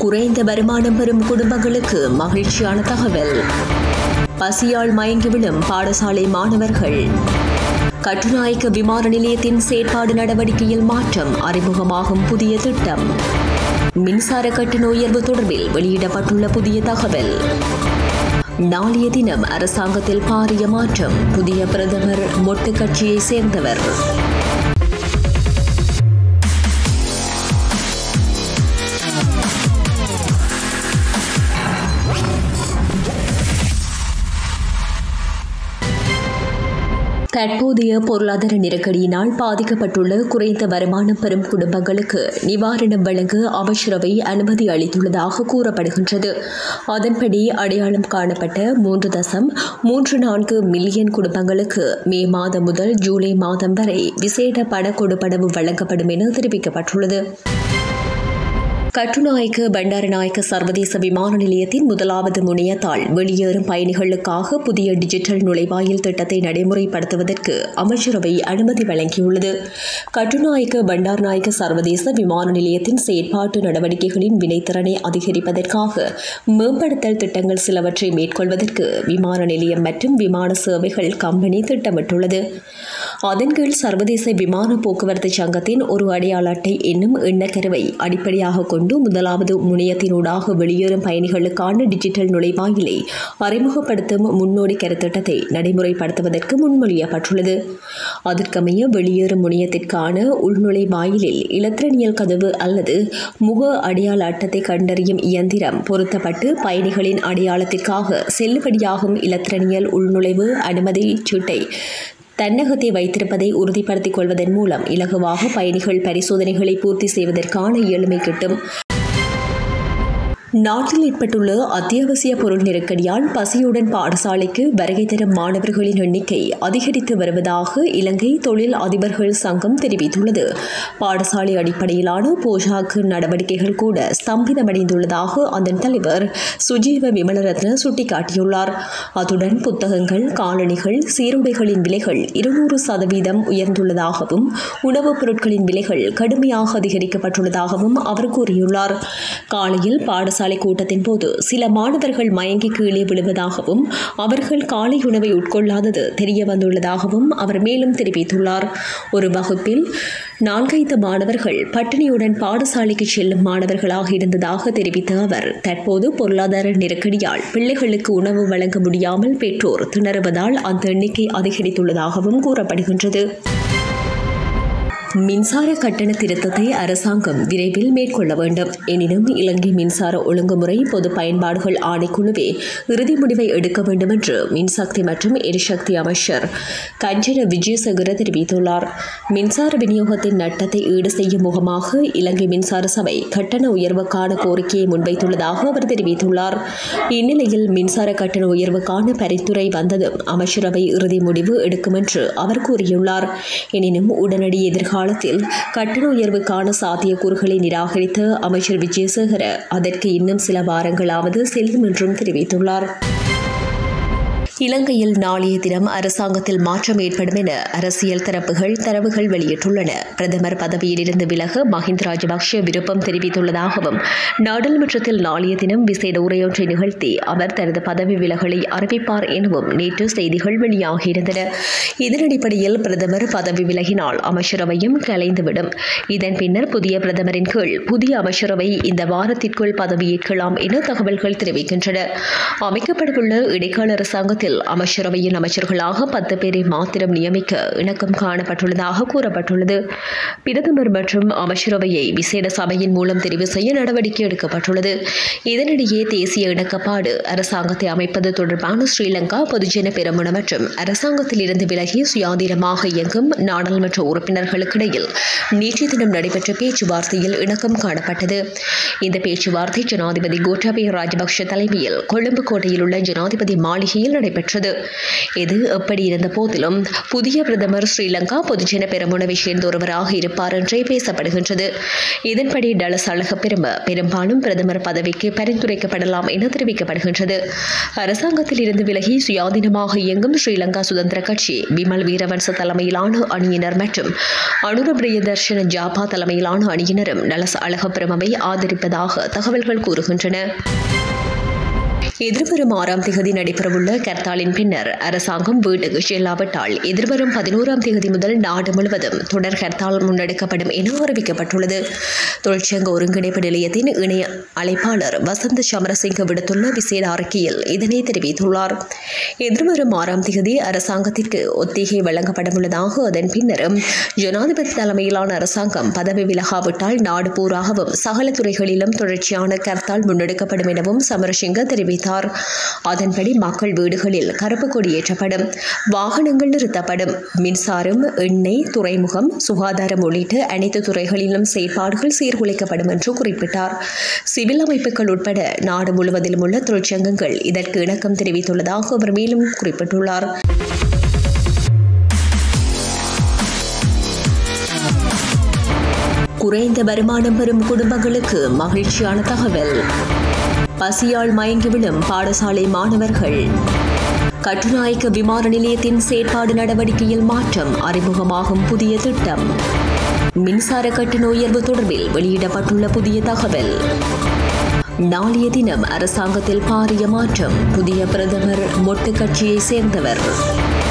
குறைந்த வருமானம் பெறும் குடும்பங்களுக்கு மகிழ்ச்சியான தகவல் பசியால் மயங்கி விழும் பாடசாலை மாணவர்கள் கட்டுநாயக்க விமான நிலையத்தின் செயற்பாடு நடவடிக்கையில் மாற்றம் அறிமுகமாகும் புதிய திட்டம் மின்சார கட்டண உயர்வு தொடர்பில் வெளியிடப்பட்டுள்ள புதிய தகவல் நாளைய தினம் அரசாங்கத்தில் பாரிய மாற்றம் புதிய பிரதமர் மொட்டு கட்சியை சேர்ந்தவர் தற்போதைய பொருளாதார நெருக்கடியினால் பாதிக்கப்பட்டுள்ள குறைந்த வருமானம் பெறும் குடும்பங்களுக்கு நிவாரணம் வழங்க அமைச்சரவை அனுமதி அளித்துள்ளதாக கூறப்படுகின்றது அதன்படி அடையாளம் காணப்பட்ட மூன்று தசம் மூன்று நான்கு மில்லியன் குடும்பங்களுக்கு மே மாதம் முதல் ஜூலை மாதம் வரை விசேட பண கொடுப்பனவு வழங்கப்படும் என தெரிவிக்கப்பட்டுள்ளது கட்டுநாயக்க பண்டாரநாயக்க சர்வதேச விமான நிலையத்தின் முதலாவது முனையத்தால் வெளியேறும் பயணிகளுக்காக புதிய டிஜிட்டல் நுழைவாயில் திட்டத்தை நடைமுறைப்படுத்துவதற்கு அமைச்சரவை அனுமதி வழங்கியுள்ளது கட்டுநாயக்க பண்டாரநாயக்க சர்வதேச விமான நிலையத்தின் செயற்பாட்டு நடவடிக்கைகளின் வினைத்திறனை அதிகரிப்பதற்காக மேம்படுத்தல் திட்டங்கள் சிலவற்றை மேற்கொள்வதற்கு விமான நிலையம் மற்றும் விமான சேவைகள் கம்பெனி திட்டமிட்டுள்ளது அதன் கீழ் சர்வதேச விமான போக்குவரத்து சங்கத்தின் ஒரு அடையாள அட்டை என்னும் எண்ணக்கருவை அடிப்படையாக கொண்டு முதலாவது முனையத்தினூடாக வெளியேறும் பயணிகளுக்கான டிஜிட்டல் நுழைவாயிலை அறிமுகப்படுத்தும் முன்னோடி கருத்திட்டத்தை நடைமுறைப்படுத்துவதற்கு முன்மொழியப்பட்டுள்ளது அதற்கமைய வெளியேறும் முனையத்திற்கான உள்நுழைவாயிலில் இலத்திரனியல் கதவு அல்லது முக அடையாள அட்டத்தை கண்டறியும் இயந்திரம் பொருத்தப்பட்டு பயணிகளின் அடையாளத்திற்காக செல்லுபடியாகும் இலத்திரனியல் உள்நுழைவு அனுமதி சீட்டை தன்னகத்தை வைத்திருப்பதை உறுதிப்படுத்திக் கொள்வதன் மூலம் இலகுவாக பயணிகள் பரிசோதனைகளை பூர்த்தி செய்வதற்கான இயலுமை கிட்டும் நாட்டில் ஏற்பட்டுள்ள அத்தியாவசிய பொருள் நெருக்கடியால் பசியுடன் பாடசாலைக்கு வருகை தரும் மாணவர்களின் எண்ணிக்கை அதிகரித்து வருவதாக இலங்கை தொழில் அதிபர்கள் சங்கம் தெரிவித்துள்ளது பாடசாலை அடிப்படையிலான போஷாக்கு நடவடிக்கைகள் கூட ஸ்தம்பிதமடைந்துள்ளதாக அதன் தலைவர் சுஜீவ விமலரத்ன சுட்டிக்காட்டியுள்ளார் அத்துடன் புத்தகங்கள் காலணிகள் சீருடைகளின் விலைகள் இருநூறு சதவீதம் உயர்ந்துள்ளதாகவும் உணவுப் பொருட்களின் விலைகள் கடுமையாக அதிகரிக்கப்பட்டுள்ளதாகவும் அவர் கூறியுள்ளார் காலையில் பாடசாலை பாடசாலை கூட்டத்தின் போது சில மாணவர்கள் மயங்கி கீழே விழுவதாகவும் அவர்கள் காலை உணவை உட்கொள்ளாதது தெரிய வந்துள்ளதாகவும் அவர் மேலும் தெரிவித்துள்ளார் ஒரு வகுப்பில் நான்கைந்து மாணவர்கள் பட்டினியுடன் பாடசாலைக்கு செல்லும் மாணவர்களாக இருந்ததாக தெரிவித்த அவர் தற்போது பொருளாதார நெருக்கடியால் பிள்ளைகளுக்கு உணவு வழங்க முடியாமல் பெற்றோர் திணறுவதால் அந்த எண்ணிக்கை அதிகரித்துள்ளதாகவும் கூறப்படுகின்றது மின்சார கட்டண திருத்தத்தை அரசாங்கம் விரைவில் மேற்கொள்ள வேண்டும் எனினும் இலங்கை மின்சார ஒழுங்குமுறை பொது பயன்பாடுகள் ஆணைக்குழுவே இறுதி முடிவை எடுக்க வேண்டும் என்று மின்சக்தி மற்றும் எரிசக்தி அமைச்சர் கஞ்சன விஜயசேகர தெரிவித்துள்ளார் மின்சார விநியோகத்தின் நட்டத்தை ஈடு செய்யும் முகமாக இலங்கை மின்சார சபை கட்டண உயர்வுக்கான கோரிக்கையை முன்வைத்துள்ளதாக அவர் தெரிவித்துள்ளார் இந்நிலையில் மின்சார கட்டண உயர்வுக்கான பரிந்துரை வந்ததும் அமைச்சரவை இறுதி முடிவு எடுக்கும் என்று அவர் கூறியுள்ளார் எனினும் உடனடி எதிர்கால காலத்தில் கட்டண உயர்வுக்கான சாத்தியக்கூறுகளை நிராகரித்த அமைச்சர் விஜயசேகர அதற்கு இன்னும் சில வாரங்களாவது செல்லும் என்றும் தெரிவித்துள்ளார் இலங்கையில் நாளைய தினம் அரசாங்கத்தில் மாற்றம் ஏற்படும் என அரசியல் தரப்புகள் தரவுகள் வெளியிட்டுள்ளன பிரதமர் பதவியிலிருந்து விலக மஹிந்த ராஜபக்ஷ விருப்பம் தெரிவித்துள்ளதாகவும் நாடாளுமன்றத்தில் நாளைய தினம் விசேட உரையொன்றை நிகழ்த்தி அவர் தனது பதவி விலகலை அறிவிப்பார் எனவும் நேற்று செய்திகள் வெளியாகியிருந்தன இதன் அடிப்படையில் பிரதமர் பதவி விலகினால் அமைச்சரவையும் கலைந்துவிடும் இதன் பின்னர் புதிய பிரதமரின் கீழ் புதிய அமைச்சரவை இந்த வாரத்திற்குள் பதவியேற்கலாம் என தகவல்கள் தெரிவிக்கின்றன அமைக்கப்படவுள்ள இடைக்கால அரசாங்கத்தில் கூட்டத்தில் அமைச்சரவையின் அமைச்சர்களாக பத்து பேரை மாத்திரம் நியமிக்க இணக்கம் காணப்பட்டுள்ளதாக கூறப்பட்டுள்ளது பிரதமர் மற்றும் அமைச்சரவையை விசேட சபையின் மூலம் தெரிவு செய்ய நடவடிக்கை எடுக்கப்பட்டுள்ளது இதனிடையே தேசிய இணக்கப்பாடு அரசாங்கத்தை அமைப்பது தொடர்பான ஸ்ரீலங்கா பொதுஜன பெரமுன மற்றும் அரசாங்கத்தில் இருந்து விலகி சுயாதீனமாக இயங்கும் நாடாளுமன்ற உறுப்பினர்களுக்கிடையில் நேற்றைய தினம் நடைபெற்ற பேச்சுவார்த்தையில் இணக்கம் காணப்பட்டது இந்த பேச்சுவார்த்தை ஜனாதிபதி கோட்டாபய ராஜபக்ஷ தலைமையில் கொழும்பு கோட்டையில் உள்ள ஜனாதிபதி மாளிகையில் நடைபெற்றது நடைபெற்றது இது எப்படி இருந்த போதிலும் புதிய பிரதமர் ஸ்ரீலங்கா பொதுஜன பெரமுனவை சேர்ந்த ஒருவராக இருப்பார் என்றே பேசப்படுகின்றது இதன்படி டலஸ் அழக பெரும பெரும்பாலும் பிரதமர் பதவிக்கு பரிந்துரைக்கப்படலாம் என தெரிவிக்கப்படுகின்றது அரசாங்கத்தில் இருந்து விலகி சுயாதீனமாக இயங்கும் ஸ்ரீலங்கா சுதந்திர கட்சி விமல் வீரவன்ச தலைமையிலான அணியினர் மற்றும் அனுர பிரியதர்ஷன ஜாபா தலைமையிலான அணியினரும் டலஸ் அழக பெருமவை ஆதரிப்பதாக தகவல்கள் கூறுகின்றன எதிர்வரும் ஆறாம் தேதி நடைபெறவுள்ள கர்த்தாலின் பின்னர் அரசாங்கம் வீட்டுக்கு செல்லாவிட்டால் எதிர்வரும் பதினோராம் தேதி முதல் நாடு முழுவதும் தொடர் ஹர்த்தால் முன்னெடுக்கப்படும் என அறிவிக்கப்பட்டுள்ளது தொழிற்சங்க ஒருங்கிணைப்பு நிலையத்தின் இணைய அழைப்பாளர் வசந்த் சமரசிங்க விடுத்துள்ள விசேட அறிக்கையில் இதனை தெரிவித்துள்ளார் எதிர்வரும் ஆறாம் தேதி அரசாங்கத்திற்கு ஒத்திகை வழங்கப்படவுள்ளதாக அதன் பின்னரும் ஜனாதிபதி தலைமையிலான அரசாங்கம் பதவி விலகாவிட்டால் நாடு பூராகவும் சகல துறைகளிலும் தொடர்ச்சியான கர்த்தால் முன்னெடுக்கப்படும் எனவும் சமரசிங்க தெரிவித்தார் தெரிவித்தார் அதன்படி மக்கள் வீடுகளில் கருப்பு கொடி ஏற்றப்படும் வாகனங்கள் நிறுத்தப்படும் மின்சாரம் எண்ணெய் துறைமுகம் சுகாதாரம் உள்ளிட்ட அனைத்து துறைகளிலும் செயற்பாடுகள் சீர்குலைக்கப்படும் என்று குறிப்பிட்டார் சிவில் அமைப்புகள் உட்பட நாடு முழுவதிலும் உள்ள தொழிற்சங்கங்கள் இதற்கு இணக்கம் தெரிவித்துள்ளதாக அவர் மேலும் குறிப்பிட்டுள்ளார் குறைந்த வருமானம் பெறும் குடும்பங்களுக்கு மகிழ்ச்சியான தகவல் பசியால் மயங்கி விழும் பாடசாலை மாணவர்கள் கட்டுநாயக்க விமான நிலையத்தின் செயற்பாடு நடவடிக்கையில் மாற்றம் அறிமுகமாகும் புதிய திட்டம் மின்சார கட்டண உயர்வு தொடர்பில் வெளியிடப்பட்டுள்ள புதிய தகவல் நாளைய தினம் அரசாங்கத்தில் பாரிய மாற்றம் புதிய பிரதமர் மொட்டு கட்சியை சேர்ந்தவர்